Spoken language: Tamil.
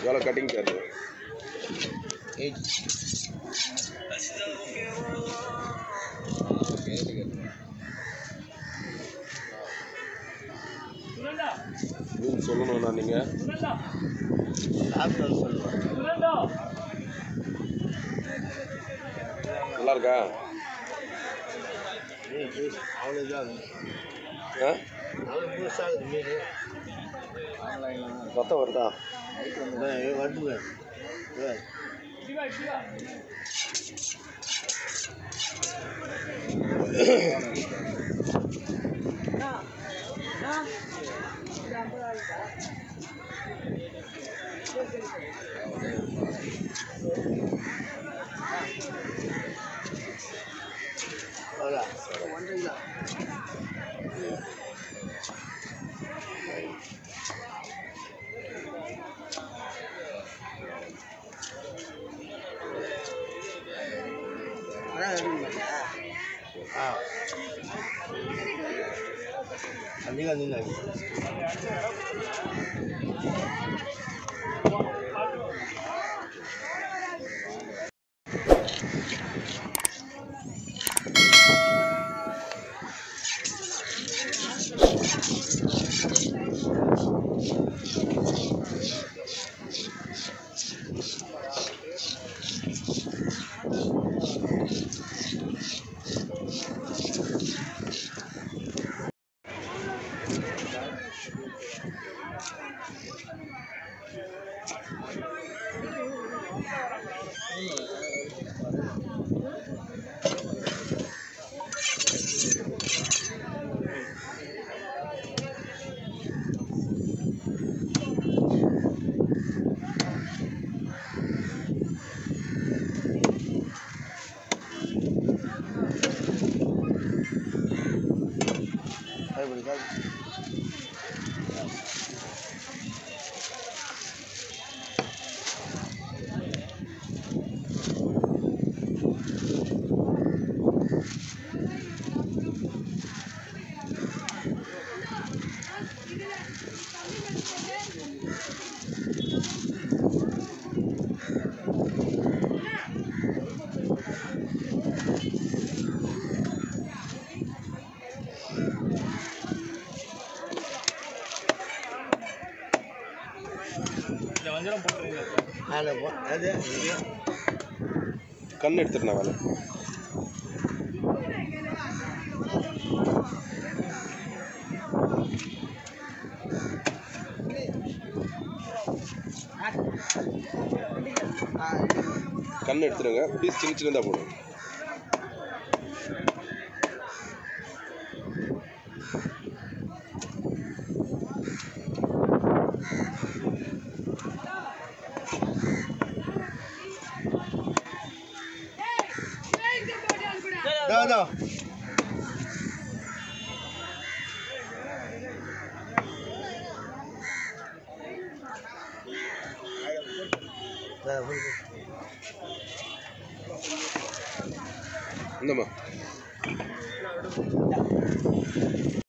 எவ்வளோ கட்டிங் சார்ஜ் எயிட் மீன் சொல்லணும்ண்ணா நீங்கள் சாப்பிட்டு சொல்லுவேன் நல்லா இருக்கா மீன் புதுசு அவ்வளோதான் ஆ அவ்வளோ புதுசாக இருக்குது மீன் ரத்தம் வருதா வருதுங்க அவ்வளோ ஒன்றரை ஆ அதிகம் நின்னாங்க அப்படி தான் அதில் போ அது இது. கண் எடுத்துருண்ணா வேலை ஆ, கண் எடுத்துருங்க பீஸ் சின்ன சின்னதாக போடுங்க இதோ, இதோ. இதோ, போய், போய். இந்தம்மா